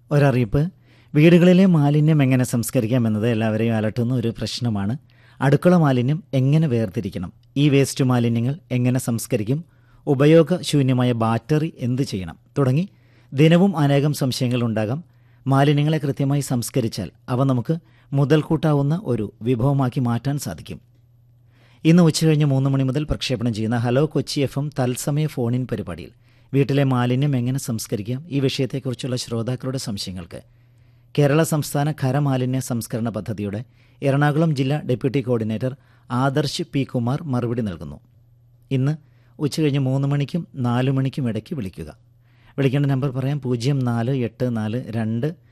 ഒരറിയിപ്പ് വീടുകളിലെ മാലിന്യം എങ്ങനെ സംസ്കരിക്കാം എന്നത് എല്ലാവരെയും അലട്ടുന്ന ഒരു പ്രശ്നമാണ് അടുക്കള മാലിന്യം എങ്ങനെ വേർതിരിക്കണം ഈ വേസ്റ്റ് മാലിന്യങ്ങൾ എങ്ങനെ സംസ്കരിക്കും ഉപയോഗശൂന്യമായ ബാറ്ററി എന്ത് ചെയ്യണം തുടങ്ങി ദിനവും അനേകം സംശയങ്ങൾ ഉണ്ടാകാം മാലിന്യങ്ങളെ കൃത്യമായി സംസ്കരിച്ചാൽ അവ നമുക്ക് മുതൽക്കൂട്ടാവുന്ന ഒരു വിഭവമാക്കി മാറ്റാൻ സാധിക്കും ഇന്ന് ഉച്ചകഴിഞ്ഞ് മൂന്ന് മണി മുതൽ പ്രക്ഷേപണം ചെയ്യുന്ന ഹലോ കൊച്ചി എഫ് എം തത്സമയ ഫോണിൻ പരിപാടിയിൽ വീട്ടിലെ മാലിന്യം എങ്ങനെ സംസ്കരിക്കാം ഈ വിഷയത്തെക്കുറിച്ചുള്ള ശ്രോതാക്കളുടെ സംശയങ്ങൾക്ക് കേരള സംസ്ഥാന ഖരമാലിന്യ സംസ്കരണ പദ്ധതിയുടെ എറണാകുളം ജില്ലാ deputy coordinator Adarsh P Kumar മറുപടി നൽകുന്നു ഇന്ന് ഉച്ചകഴിഞ്ഞ് മൂന്ന് മണിക്കും നാല് മണിക്കും ഇടയ്ക്ക് വിളിക്കുക വിളിക്കേണ്ട നമ്പർ പറയാം പൂജ്യം നാല് എട്ട് നാല് രണ്ട്